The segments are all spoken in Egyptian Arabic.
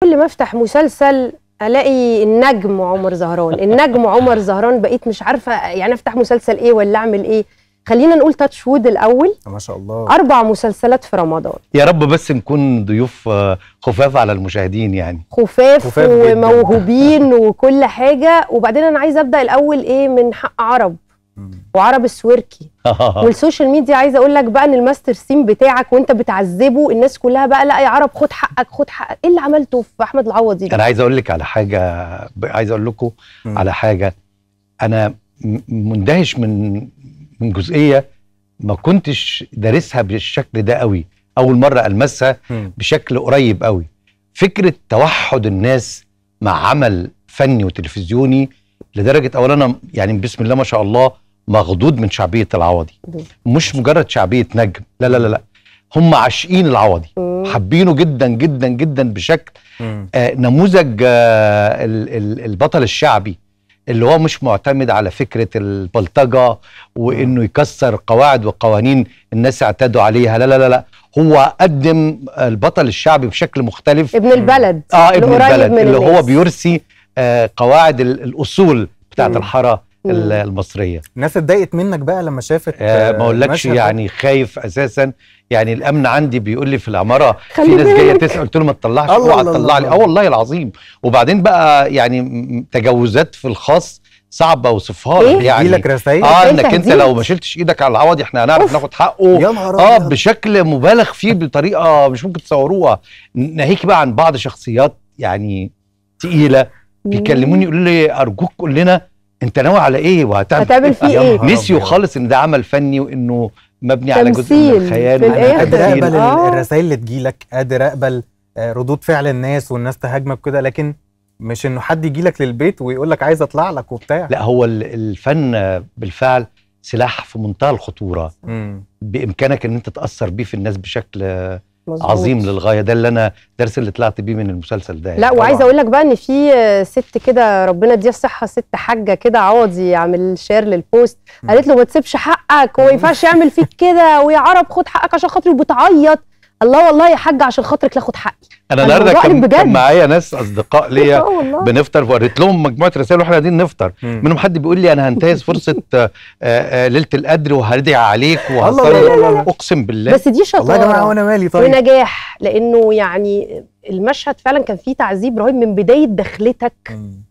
كل ما افتح مسلسل الاقي النجم عمر زهران النجم عمر زهران بقيت مش عارفه يعني افتح مسلسل ايه ولا اعمل ايه خلينا نقول تاتش وود الاول ما شاء الله اربع مسلسلات في رمضان يا رب بس نكون ضيوف آه، خفاف على المشاهدين يعني خفاف, خفاف جداً. وموهوبين وكل حاجه وبعدين انا عايزه ابدا الاول ايه من حق عرب مم. وعرب السويركي والسوشيال ميديا عايزه اقول لك بقى ان الماستر سين بتاعك وانت بتعذبه الناس كلها بقى لا يا عرب خد حقك خد حقك ايه اللي عملته في احمد العوضي ده انا عايز اقول لك على حاجه ب- عايز اقول لكم مم. على حاجه انا م- مندهش من من جزئيه ما كنتش دارسها بالشكل ده قوي اول مره المسها مم. بشكل قريب قوي فكره توحد الناس مع عمل فني وتلفزيوني لدرجه اولا انا يعني بسم الله ما شاء الله مخضوض من شعبيه العوضي مش مجرد شعبيه نجم لا لا لا لا هم عاشقين العوضي مم. حابينه جدا جدا جدا بشكل مم. آه، نموذج آه، ال- ال- البطل الشعبي اللي هو مش معتمد على فكره البلطجه وانه يكسر قواعد وقوانين الناس اعتادوا عليها لا لا لا لا هو قدم البطل الشعبي بشكل مختلف ابن البلد اه ابن اللي قريب البلد من اللي هو الناس. بيرسي آه قواعد ال- الاصول بتاعت مم. الحاره مم. ال- المصريه الناس اتضايقت منك بقى لما شافت آه ما اقولكش المشهد ده؟ يعني خايف اساسا يعني الامن عندي بيقول لي في العماره في خلي ناس جايه بالك. تسال قلت له ما تطلعش الله اوعى الله تطلع لي الله. اه والله العظيم وبعدين بقى يعني م- تجاوزات في الخاص صعبه اوصفها لك إيه؟ يعني يجيلك رسائل اه رسائل انك انت تهديد. لو ما شلتش ايدك على العوضي احنا هنعرف أوف. ناخد حقه يا نهار اه أبيض. بشكل مبالغ فيه بطريقه مش ممكن تصوروها ناهيك بقى عن بعض شخصيات يعني تقيله بيكلموني يقولوا لي ارجوك قول لنا انت ناوي على ايه وهتعمل هتعمل فيه يا ايه نهار نسيوا أبيض. خالص ان ده عمل فني وانه مبني على جزء من تمثيل الخيال في وإنه الآخر. قادر تمثيل. اقبل آه. الرسائل اللي تجيلك قادر اقبل آه، ردود فعل الناس والناس تهاجمك كده لكن مش انه حد يجيلك للبيت ويقول لك عايز اطلع لك وبتاع لا هو ال- الفن بالفعل سلاح في منتهى الخطوره مم. بامكانك ان انت تاثر بيه في الناس بشكل مظبوط. عظيم للغايه ده اللي انا درس اللي طلعت بيه من المسلسل ده لا يعني. وعايزه طبعاً. اقول لك بقى ان في آه، ست كده ربنا يديها الصحه ست حاجه كده عوضي عامل شير للبوست مم. قالت له ما تسيبش حقك وما ينفعش يعمل فيك كده ويا عرب خد حقك عشان خاطري وبتعيط الله والله يا حاج عشان خاطرك لا خد حقي انا الموضوع النهارده كان, بجد. كان معايا ناس اصدقاء ليا اه والله بنفطر وريت لهم مجموعه رسائل واحنا قاعدين نفطر مم. منهم حد بيقول لي انا هنتهز فرصه آه، آه، ليله القدر وهدعي عليك الله الله وهصلي الله الله. اقسم بالله بس دي والله يا جماعه شطاره وانا مالي طيب ونجاح لانه يعني المشهد فعلا كان فيه تعذيب رهيب من بدايه دخلتك مم.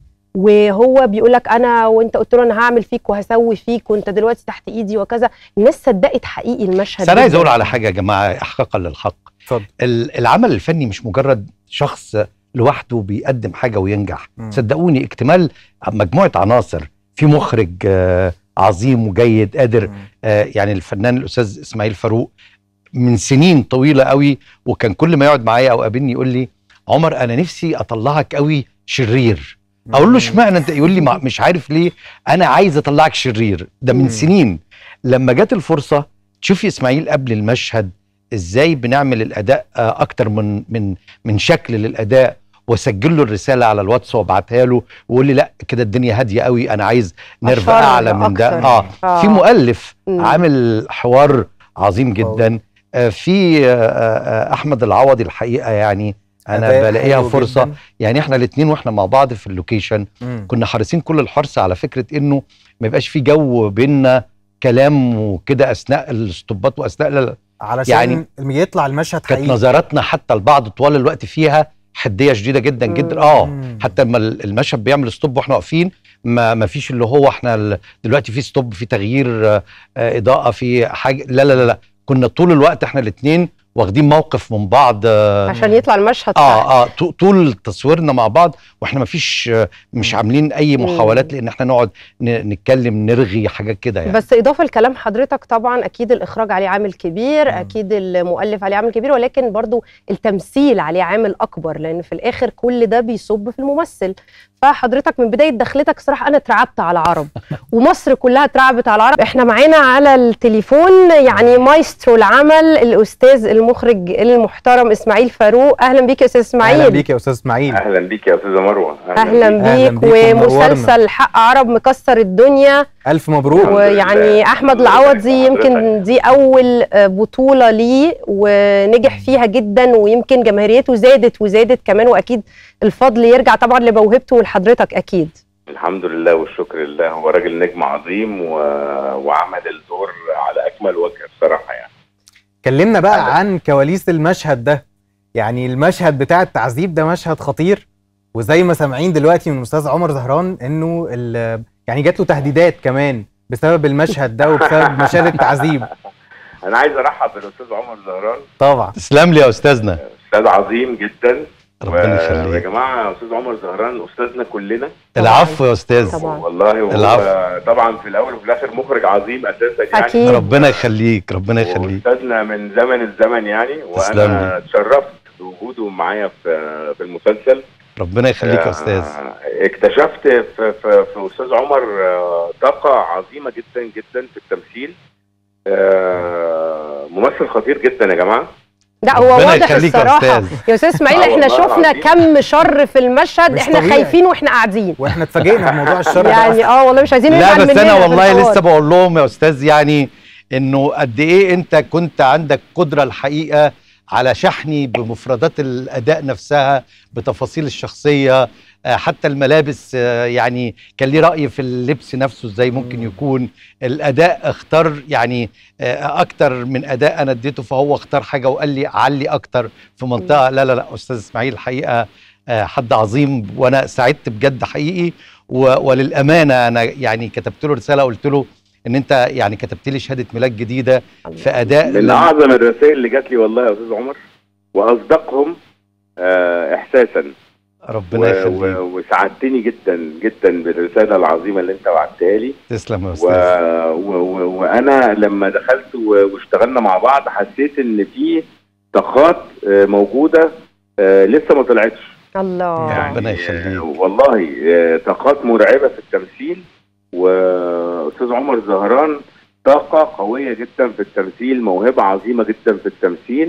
وهو بيقول لك انا وانت قلت له انا هعمل فيك وهسوي فيك وانت دلوقتي تحت ايدي وكذا الناس صدقت حقيقي المشهد بس انا عايز جداً. اقول على حاجه يا جماعه احقاقا للحق اتفضل ال- العمل الفني مش مجرد شخص لوحده بيقدم حاجه وينجح مم. صدقوني اكتمال مجموعه عناصر في مخرج آه، عظيم وجيد قادر مم. آه، يعني الفنان الاستاذ اسماعيل فاروق من سنين طويله قوي وكان كل ما يقعد معايا او قابلني يقول لي عمر انا نفسي اطلعك قوي شرير اقول له اشمعنى انت يقول لي ما- مش عارف ليه انا عايز اطلعك شرير ده من مم. سنين لما جت الفرصه تشوفي اسماعيل قبل المشهد ازاي بنعمل الاداء آه، اكتر من من من شكل للاداء واسجل له الرساله على الواتس وابعتها له ويقول لي لا كده الدنيا هاديه قوي انا عايز نرف أشر اعلى من ده أكتر. اه آه. في مؤلف مم. عامل حوار عظيم جدا آه في آه، آه، احمد العوضي الحقيقه يعني انا أداء بلاقيها حلو فرصه جداً. يعني احنا الاثنين واحنا مع بعض في اللوكيشن مم. كنا حريصين كل الحرص على فكره انه ما يبقاش في جو بينا كلام وكده اثناء الستوبات واثناء لا- علشان يعني يعني يطلع المشهد كانت حقيقي نظراتنا حتى البعض طوال الوقت فيها حديه شديده جدا جدا مم. اه مم. حتى لما المشهد بيعمل ستوب واحنا واقفين ما ما فيش اللي هو احنا ال- دلوقتي في ستوب في تغيير آه، آه، اضاءه في حاجه لا لا لا لا كنا طول الوقت احنا الاثنين واخدين موقف من بعض اه عشان يطلع المشهد صح. اه, آه طو- طول تصويرنا مع بعض واحنا ما فيش آه، مش مم. عاملين اي مم. محاولات لان احنا نقعد ن- نتكلم نرغي حاجات كده يعني بس اضافه لكلام حضرتك طبعا اكيد الاخراج عليه عامل كبير مم. اكيد المؤلف عليه عامل كبير ولكن برضو التمثيل عليه عامل اكبر لان في الاخر كل ده بيصب في الممثل فحضرتك من بدايه دخلتك صراحه انا اترعبت على العرب ومصر كلها اترعبت على العرب احنا معانا على التليفون يعني مايسترو العمل الاستاذ المخرج المحترم اسماعيل فاروق اهلا بيك يا استاذ اسماعيل اهلا بيك يا استاذ اسماعيل اهلا بيك يا استاذه مروه اهلا أهلاً بيك بيك ومنورنا. ومسلسل حق عرب مكسر الدنيا الف مبروك الحمد ويعني لله. احمد الحمد لله. العوضي يمكن دي اول آه، بطوله ليه ونجح فيها جدا ويمكن جماهيريته زادت وزادت كمان واكيد الفضل يرجع طبعا لموهبته ولحضرتك اكيد الحمد لله والشكر لله هو راجل نجم عظيم و... وعمل الدور على اكمل وجه بصراحه يعني كلمنا بقى أهلا. عن كواليس المشهد ده يعني المشهد بتاع التعذيب ده مشهد خطير وزي ما سامعين دلوقتي من الاستاذ عمر زهران انه ال- يعني جات له تهديدات كمان بسبب المشهد ده وبسبب مشاهد التعذيب انا عايز ارحب بالاستاذ عمر زهران طبعا تسلم لي يا استاذنا استاذ عظيم جدا ربنا و- يا يخليك جماعه استاذ عمر زهران استاذنا كلنا العفو يا استاذ طبعا. والله هو العفو. طبعا في الاول وفي الاخر مخرج عظيم اساسا يعني أكيد. ربنا يخليك ربنا يخليك واستاذنا من زمن الزمن يعني تسلم وانا اتشرفت بوجوده معايا في في المسلسل ربنا يخليك يا آه، استاذ اكتشفت في, في, في استاذ عمر آه، طاقه عظيمه جدا جدا في التمثيل آه، ممثل خطير جدا يا جماعه لا هو ربنا واضح يخليك يا الصراحه أستاذ. يا استاذ اسماعيل آه احنا والله شفنا العظيم. كم شر في المشهد مش احنا طبيعي. خايفين واحنا قاعدين واحنا اتفاجئنا بموضوع الشر ده يعني أصلاً. اه والله مش عايزين لا نزعل بس انا مننا في والله الحوار. لسه بقول لهم يا استاذ يعني انه قد ايه انت كنت عندك قدره الحقيقه على شحني بمفردات الاداء نفسها بتفاصيل الشخصيه آه، حتى الملابس آه، يعني كان ليه راي في اللبس نفسه ازاي ممكن مم. يكون الاداء اختار يعني آه، اكتر من اداء انا اديته فهو اختار حاجه وقال لي علي اكتر في منطقه لا لا لا استاذ اسماعيل الحقيقه آه، حد عظيم وانا سعدت بجد حقيقي و- وللامانه انا يعني كتبت له رساله قلت له ان انت يعني كتبت لي شهاده ميلاد جديده في اداء من لم- اعظم الرسائل اللي جات لي والله يا استاذ عمر واصدقهم آه، احساسا ربنا و- يخليك و- وسعدتني جدا جدا بالرساله العظيمه اللي انت بعتها لي تسلم يا و... استاذ و... و... وانا لما دخلت و... واشتغلنا مع بعض حسيت ان في طاقات آه، موجوده آه، لسه ما طلعتش الله يعني ربنا يخليك. آه، والله آه، طاقات مرعبه في التمثيل واستاذ عمر زهران طاقه قويه جدا في التمثيل موهبه عظيمه جدا في التمثيل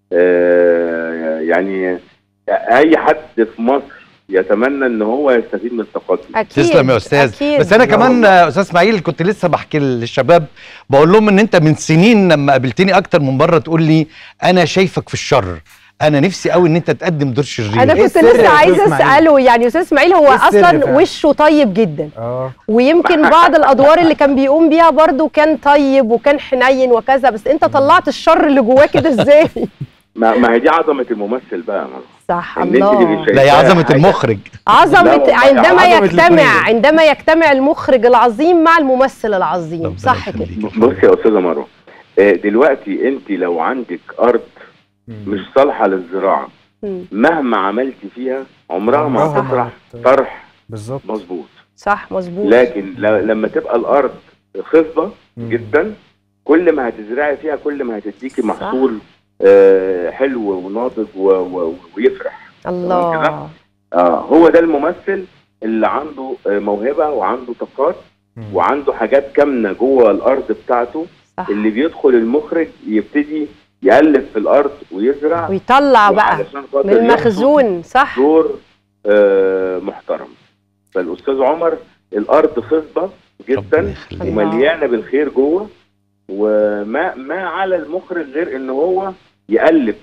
آه، يعني اي حد في مصر يتمنى ان هو يستفيد من الطاقات دي اكيد تسلم يا استاذ أكيد. بس انا لا كمان والله. آه، استاذ اسماعيل كنت لسه بحكي للشباب بقول لهم ان انت من سنين لما قابلتني اكتر من مره تقول لي انا شايفك في الشر انا نفسي قوي ان انت تقدم دور شرير انا إيه كنت السر يا لسه أستاذ عايزه إسماعيل؟ اساله يعني استاذ اسماعيل هو إيه السر اصلا فعلا؟ وشه طيب جدا اه ويمكن بعض الادوار اللي كان بيقوم بيها برضو كان طيب وكان حنين وكذا بس انت طلعت الشر اللي جواه كده ازاي ما, ما هي دي عظمه الممثل بقى يا ماما. صح إن أنت تبقي الله شايفاه لا يا عظمه حاجة- المخرج لا عظمه والله، عندما عظمة يجتمع الاتنين. عندما يجتمع المخرج العظيم مع الممثل العظيم ربنا صح كده يخليك. بص يا استاذه مروه آه، دلوقتي انت لو عندك ارض مش صالحه للزراعه مم. مهما عملت فيها عمرها ما عمرها ما هتطرح هت- طرح بالظبط مظبوط صح مظبوط لكن ل- لما تبقى الارض خصبه مم. جدا كل ما هتزرعي فيها كل ما هتديكي محصول آه، حلو وناضج و- و- ويفرح الله آه هو ده الممثل اللي عنده آه، موهبه وعنده طاقات مم. وعنده حاجات كامنه جوه الارض بتاعته صح اللي بيدخل المخرج يبتدي يألف في الارض ويزرع ويطلع بقى وعلشان خاطر من ياخد المخزون صح دور آه، محترم فالاستاذ عمر الارض خصبه ربنا جدا يخليك الله. ومليانه بالخير جوه وما ما على المخرج غير ان هو يألف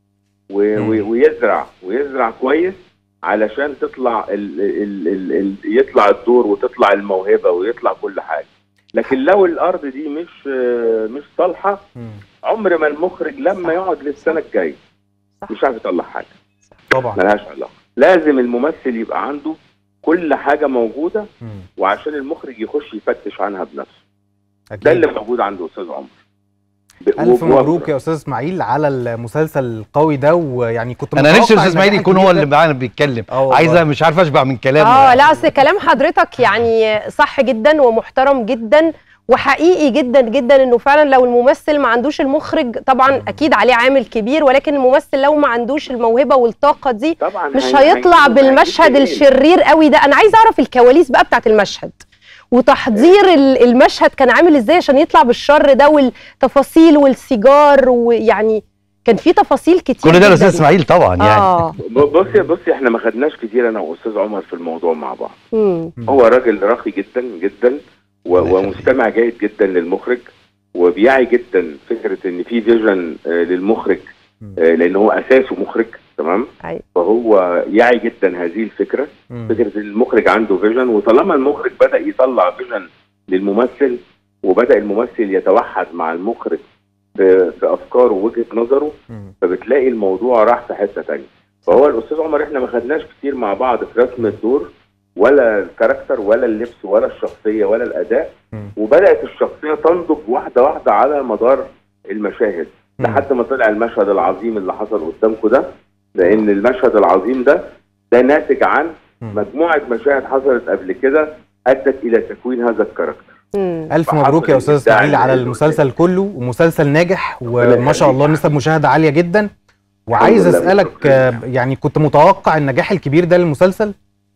و- مم. و- ويزرع ويزرع كويس علشان تطلع ال ال ال ال يطلع الدور وتطلع الموهبه ويطلع كل حاجه لكن لو الارض دي مش آه، مش صالحه مم. عمر ما المخرج لما صح. يقعد للسنه الجايه صح. مش عارف يطلع حاجه طبعا ملهاش علاقه لازم الممثل يبقى عنده كل حاجه موجوده مم. وعشان المخرج يخش يفتش عنها بنفسه اكيد ده اللي موجود عند استاذ عمر ب- الف وبوفرة. مبروك يا استاذ اسماعيل على المسلسل القوي ده ويعني كنت انا نفسي متوقع استاذ اسماعيل نجاح يكون هو كبير اللي ده. معانا بيتكلم اه والله. عايزه مش عارف اشبع من كلامه اه لا اصل كلام حضرتك يعني صح جدا ومحترم جدا وحقيقي جدا جدا انه فعلا لو الممثل ما عندوش المخرج طبعا اكيد عليه عامل كبير ولكن الممثل لو ما عندوش الموهبه والطاقه دي طبعا مش هي- هيطلع هيجيب- بالمشهد هيجيب الشرير قوي ده انا عايز اعرف الكواليس بقى بتاعت المشهد وتحضير ال- المشهد كان عامل ازاي عشان يطلع بالشر ده والتفاصيل والسيجار ويعني كان في تفاصيل كتير كل ده جداً. الاستاذ اسماعيل طبعا يعني اه ب- بصي بصي احنا ما خدناش كتير انا واستاذ عمر في الموضوع مع بعض مم. هو راجل راقي جدا جدا و- الله يخليك. ومستمع جيد جدا للمخرج وبيعي جدا فكره ان في فيجن آه، للمخرج مم. آه، لان هو اساسه مخرج تمام أيوة. فهو يعي جدا هذه الفكره مم. فكره ان المخرج عنده فيجن وطالما المخرج بدا يطلع فيجن للممثل وبدا الممثل يتوحد مع المخرج في, في افكاره ووجهه نظره مم. فبتلاقي الموضوع راح في حته تانية فهو الاستاذ عمر احنا ما خدناش كتير مع بعض في رسم الدور ولا الكاركتر ولا اللبس ولا الشخصيه ولا الاداء مم. وبدات الشخصيه تنضج واحده واحده على مدار المشاهد مم. لحد ما طلع المشهد العظيم اللي حصل قدامكم ده لان المشهد العظيم ده ده ناتج عن مم. مجموعه مشاهد حصلت قبل كده ادت الى تكوين هذا الكاركتر مم. الف فحصل مبروك يا استاذ الإبداع اسماعيل على اللي المسلسل كله ومسلسل ناجح ربنا وما شاء الله يخليك. نسب مشاهده عاليه جدا وعايز الحمد لله، اسالك شكراً. آه، يعني كنت متوقع النجاح الكبير ده للمسلسل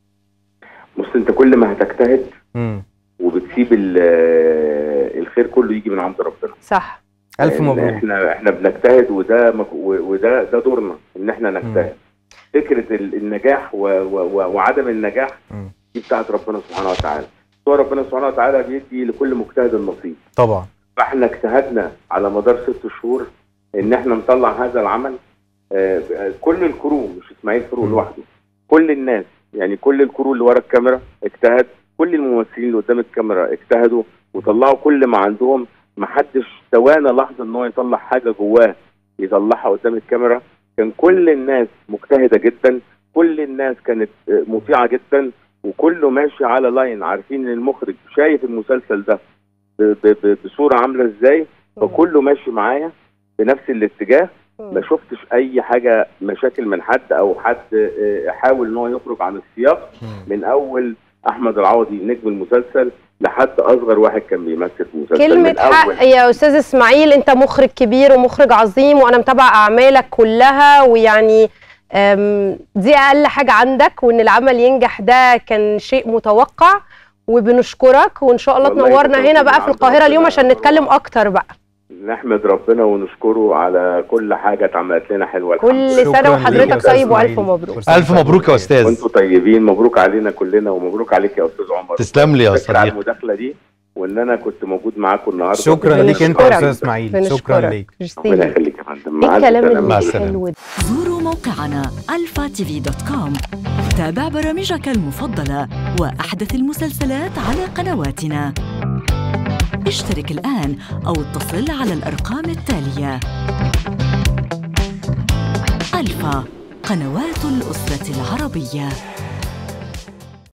بص انت كل ما هتجتهد مم. وبتسيب ال- الخير كله يجي من عند ربنا صح الف لأن مبروك احنا احنا بنجتهد وده مك- و- وده ده دورنا ان احنا نجتهد فكره ال- النجاح و و و وعدم النجاح مم. دي بتاعت ربنا سبحانه وتعالى هو ربنا سبحانه وتعالى بيدي لكل مجتهد النصيب طبعا فاحنا اجتهدنا على مدار ست شهور ان احنا نطلع هذا العمل آه، آه، كل الكرو مش اسماعيل فرو مم. لوحده كل الناس يعني كل الكرو اللي ورا الكاميرا اجتهد كل الممثلين اللي قدام الكاميرا اجتهدوا وطلعوا كل ما عندهم ما حدش توانى لحظه ان هو يطلع حاجه جواه يطلعها قدام الكاميرا كان كل الناس مجتهده جدا كل الناس كانت آه، مطيعه جدا وكله ماشي على لاين عارفين ان المخرج شايف المسلسل ده ب- ب- ب- بصوره عامله ازاي فكله ماشي معايا بنفس الاتجاه ما شفتش اي حاجه مشاكل من حد او حد آه، حاول ان هو يخرج عن السياق مم. من اول احمد العوضي نجم المسلسل لحد اصغر واحد كان بيمثل في المسلسل كلمة من أول. حق يا أستاذ إسماعيل أنت مخرج كبير ومخرج عظيم وأنا متابعة أعمالك كلها ويعني أم، دي أقل حاجة عندك وإن العمل ينجح ده كان شيء متوقع وبنشكرك وإن شاء الله والله تنورنا بالتوفيق هنا بقى من في عند القاهرة اليوم ربنا. عشان نتكلم أكتر بقى نحمد ربنا ونشكره على كل حاجه اتعملت لنا حلوه الحمد كل لله. شكراً سنة ليك يا وحضرتك أستاذ طيب وألف إسماعيل. مبروك فرصة الف مبروك يا استاذ وانتم طيبين مبروك علينا كلنا ومبروك عليك يا استاذ عمر تسلم لي يا شكرا على صديقي المداخله دي وان انا كنت موجود معاكم النهارده شكرا ليك انت يا بنشكرك. استاذ اسماعيل شكرا بنشكرك ليك ربنا ميرسي يخليك يا فندم إيه مع ألف الكلام سلامة. مع اللي السلامة. حلو ده زوروا موقعنا الفا تي في دوت كوم تابع برامجك المفضلة وأحدث المسلسلات على قنواتنا اشترك الآن أو اتصل على الأرقام التالية ألفا قنوات الأسرة العربية